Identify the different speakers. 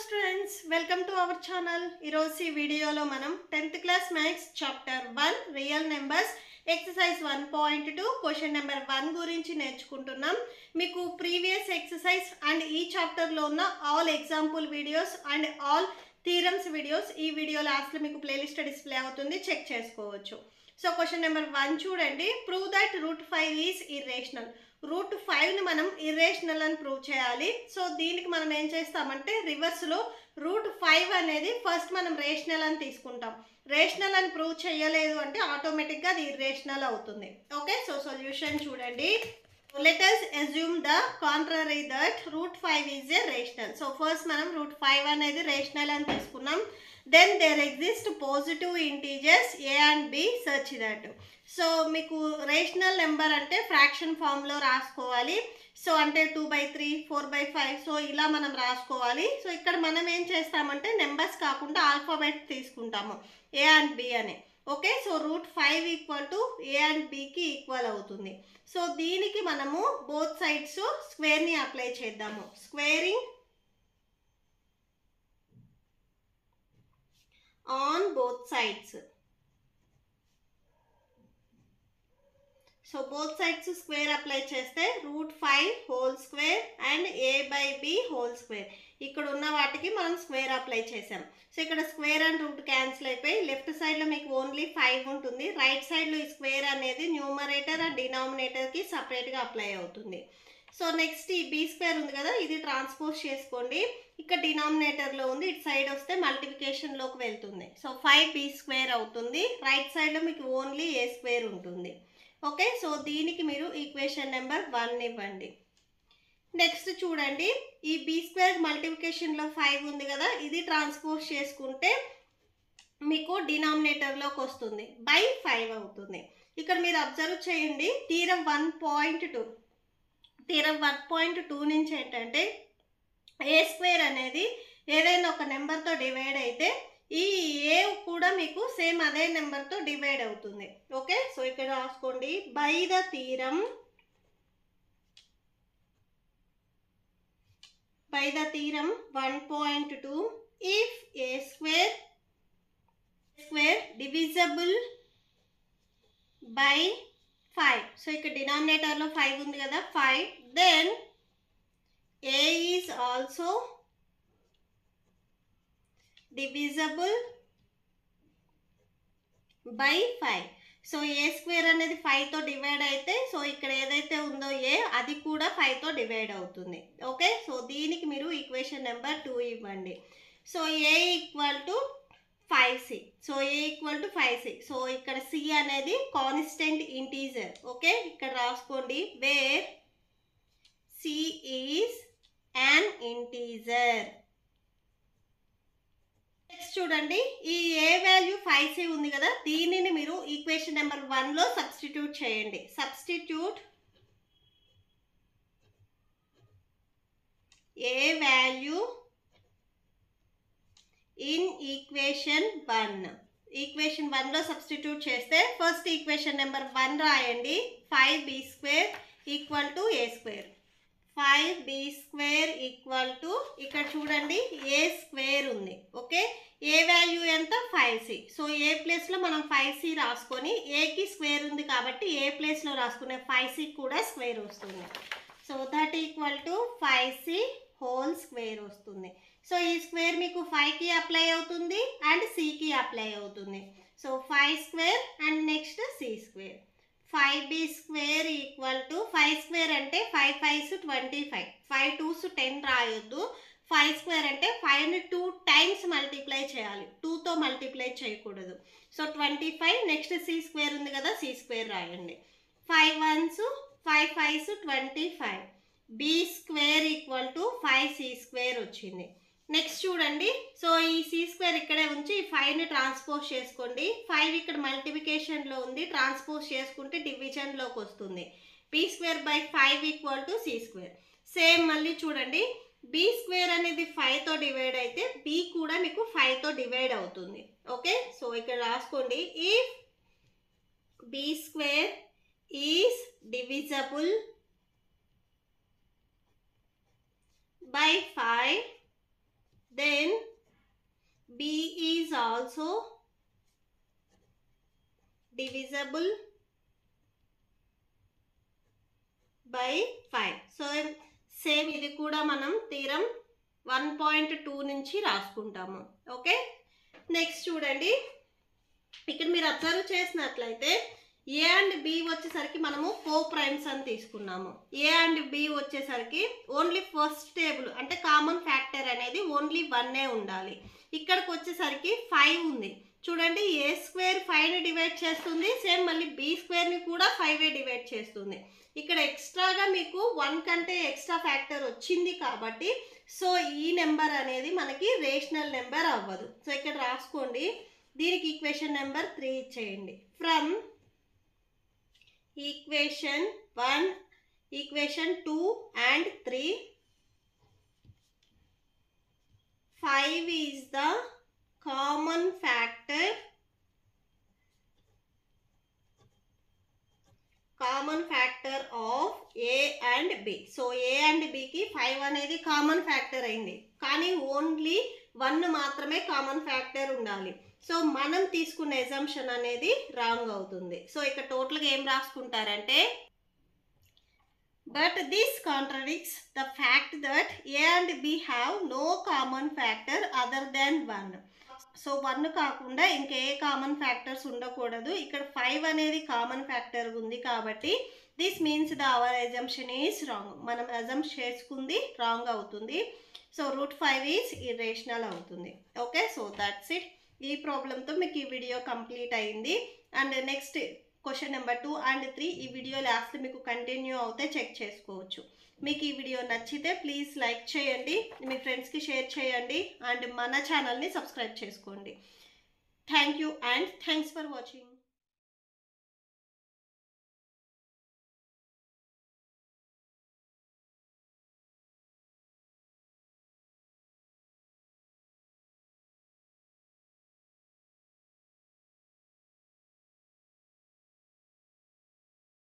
Speaker 1: students welcome to our channel ఈరోజు ఈ వీడియోలో మనం tenth class maths chapter one real numbers exercise one point two question number one గురించి నేర్చుకుంటున్నాం మీకు ప్రీవియస్ ఎక్సర్సైజ్ అండ్ ఈ చాప్టర్లో ఉన్న all example videos and all theorems videos ఈ వీడియో లాస్ట్లో మీకు ప్లేలిస్ట్ డిస్ప్లే అవుతుంది చెక్ చేసుకోవచ్చు సో క్వశ్చన్ నెంబర్ వన్ చూడండి prove that root five is irrational రూట్ ఫైవ్ని మనం ఇర్రేషనల్ అని ప్రూవ్ చేయాలి సో దీనికి మనం ఏం చేస్తామంటే రివర్స్లో రూట్ ఫైవ్ అనేది ఫస్ట్ మనం రేషనల్ అని తీసుకుంటాం రేషనల్ అని ప్రూవ్ చేయలేదు అంటే ఆటోమేటిక్గా అది ఇర్రేషనల్ అవుతుంది ఓకే సో సొల్యూషన్ చూడండి let us assume the contrary that root 5 is a rational so first మనం root 5 అనేది rational అని తీసుకున్నాం then there exist positive integers a and b such that so మీకు రేషనల్ నెంబర్ అంటే fraction ఫామ్లో రాసుకోవాలి so అంటే two by three four by five so ఇలా మనం రాసుకోవాలి సో ఇక్కడ మనం ఏం చేస్తామంటే నెంబర్స్ కాకుండా ఆల్ఫాబెట్ తీసుకుంటాము ఏ అండ్ బి అని okay so root five equal to A and బికి ఈక్వల్ అవుతుంది సో దీనికి మనము బోత్ సైడ్స్ స్క్వేర్ని అప్లై చేద్దాము squaring on both sides so both sides square apply చేస్తే root five whole square and A by B whole square ఇక్కడ ఉన్న వాటికి మనం స్క్వేర్ అప్లై చేసాం సో ఇక్కడ స్క్వేర్ అండ్ రూట్ క్యాన్సిల్ అయిపోయి లెఫ్ట్ సైడ్లో మీకు ఓన్లీ ఫైవ్ ఉంటుంది రైట్ సైడ్లో ఈ స్క్వేర్ అనేది న్యూమరేటర్ అండ్ డినామినేటర్కి సపరేట్గా అప్లై అవుతుంది సో నెక్స్ట్ ఈ బీ స్క్వేర్ ఉంది కదా ఇది ట్రాన్స్పోజ్ చేసుకోండి ఇక్కడ డినామినేటర్లో ఉంది ఇటు సైడ్ వస్తే మల్టిప్లికేషన్లోకి వెళ్తుంది సో ఫైవ్ బీ స్క్వేర్ అవుతుంది రైట్ సైడ్లో మీకు ఓన్లీ ఏ స్క్వేర్ ఉంటుంది ఓకే సో దీనికి మీరు ఈక్వేషన్ నెంబర్ వన్ ఇవ్వండి నెక్స్ట్ చూడండి ఈ బీ స్క్వేర్ మల్టిప్లికేషన్లో ఫైవ్ ఉంది కదా ఇది ట్రాన్స్పోజ్ చేసుకుంటే మీకు డినామినేటర్లోకి వస్తుంది బై ఫైవ్ అవుతుంది ఇక్కడ మీరు అబ్జర్వ్ చేయండి theorem one point two theorem one point two నుంచి ఏంటంటే ఏ స్క్వేర్ అనేది ఏదైనా ఒక నెంబర్తో డివైడ్ అయితే ఈ ఏ కూడా మీకు సేమ్ అదే నెంబర్తో డివైడ్ అవుతుంది ఓకే సో ఇక్కడ రాసుకోండి by the theorem by the theorem one point two if A square square divisible by five so ఇక్కడ డినామినేటర్లో ఫైవ్ ఉంది కదా five then A is also divisible by five so A square అనేది ఫైవ్తో divide అయితే so ఇక్కడ ఏదైతే ఉందో ఏ అది కూడా ఫైవ్తో డివైడ్ అవుతుంది ఓకే సో దీనికి మీరు ఈక్వేషన్ నెంబర్ టూ ఇవ్వండి so A equal to five C so A equal to five C so ఇక్కడ సి అనేది కాన్స్టెంట్ ఇంటీజర్ ఓకే ఇక్కడ రాసుకోండి where C is an integer next చూడండి ఈ ఏ వాల్యూ ఫైవ్ సి ఉంది కదా దీనిని మీరు ఈక్వేషన్ నెంబర్ వన్లో సబ్స్టిట్యూట్ చేయండి substitute a value in equation one equation వన్లో సబ్స్టిట్యూట్ చేస్తే ఫస్ట్ ఈక్వేషన్ నెంబర్ వన్ రాయండి five be square equal to a square five be square equal to ఇక్కడ చూడండి ఏ స్క్వేర్ ఉంది ఓకే ఏ వాల్యూ ఎంత five C so a ప్లేస్లో మనం five C రాసుకొని ఏకి స్క్వేర్ ఉంది కాబట్టి ఏ ప్లేస్లో రాసుకునే ఫైవ్ సి కూడా స్క్వేర్ వస్తుంది so that equal to five c whole square వస్తుంది సో ఈ స్క్వేర్ మీకు ఫైవ్కి అప్లై అవుతుంది అండ్ సికి అప్లై అవుతుంది so five square and next c square five b square equal to five square అంటే five fives twenty five five twos ten రాయొద్దు five square అంటే ఫైవ్ని టూ టైమ్స్ మల్టిప్లై చేయాలి టూతో మల్టిప్లై చేయకూడదు so twenty five next c square ఉంది కదా c square రాయండి five once five fives twenty five b square equal to five c square వచ్చింది నెక్స్ట్ చూడండి సో ఈ సి స్క్వేర్ ఇక్కడే ఉంచి ఈ ఫైవ్ని ట్రాన్స్పోజ్ చేసుకోండి ఫైవ్ ఇక్కడ మల్టిప్లికేషన్లో ఉంది ట్రాన్స్పోజ్ చేసుకుంటే డివిజన్లోకి వస్తుంది b square by five equal to c square same మళ్ళీ చూడండి బి స్క్వేర్ అనేది ఫైవ్తో డివైడ్ అయితే బి కూడా మీకు ఫైవ్తో డివైడ్ అవుతుంది ఓకే సో ఇక్కడ రాసుకోండి if b square is divisible by five then b is also divisible by five so same ఇది కూడా మనం తీరం వన్ పాయింట్ టూ నుంచి రాసుకుంటాము ఓకే నెక్స్ట్ చూడండి ఇక్కడ మీరు అబ్జర్వ్ చేసినట్లయితే ఏ అండ్ బి వచ్చేసరికి మనము కో ప్రైమ్స్ అని తీసుకున్నాము ఏ అండ్ బి వచ్చేసరికి ఓన్లీ ఫస్ట్ టేబుల్ అంటే కామన్ ఫ్యాక్టర్ అనేది ఓన్లీ వన్నే ఉండాలి ఇక్కడికి వచ్చేసరికి ఫైవ్ ఉంది చూడండి ఏ స్క్వేర్ ఫైవ్ని డివైడ్ చేస్తుంది సేమ్ మళ్ళీ బి స్క్వేర్ని కూడా ఫైవ్ డివైడ్ చేస్తుంది ఇక్కడ ఎక్స్ట్రాగా మీకు వన్ కంటే ఎక్స్ట్రా ఫ్యాక్టర్ వచ్చింది కాబట్టి సో ఈ నెంబర్ అనేది మనకి రేషనల్ నెంబర్ అవ్వదు సో ఇక్కడ రాసుకోండి దీనికి ఈక్వేషన్ నెంబర్ త్రీ ఇచ్చేయండి from equation one equation two and three five is the common factor common factor of a and b so a and బికి ఫైవ్ అనేది కామన్ ఫ్యాక్టర్ అయింది కానీ ఓన్లీ వన్ మాత్రమే కామన్ ఫ్యాక్టర్ ఉండాలి సో మనం తీసుకున్న ఎజంప్షన్ అనేది రాంగ్ అవుతుంది సో ఇక్కడ టోటల్గా ఏం రాసుకుంటారంటే but this contradicts the fact that a and b have no common factor other than one so one కాకుండా ఇంకే కామన్ ఫ్యాక్టర్స్ ఉండకూడదు ఇక్కడ ఫైవ్ అనేది కామన్ ఫ్యాక్టర్ ఉంది కాబట్టి this means the our assumption is wrong మనం ఎజంప్ చేసుకుంది wrong అవుతుంది so root five is irrational అవుతుంది ఓకే సో దట్స్ ఇట్ ఈ ప్రాబ్లంతో మీకు ఈ వీడియో కంప్లీట్ అయింది and next question number two and three ఈ వీడియో లాస్ట్ మీకు కంటిన్యూ అవుతే చెక్ చేసుకోవచ్చు మీకు ఈ వీడియో నచ్చితే ప్లీజ్ లైక్ చేయండి మీ ఫ్రెండ్స్కి షేర్ చేయండి అండ్ మన ఛానల్ని సబ్స్క్రైబ్ చేసుకోండి thank you and thanks for watching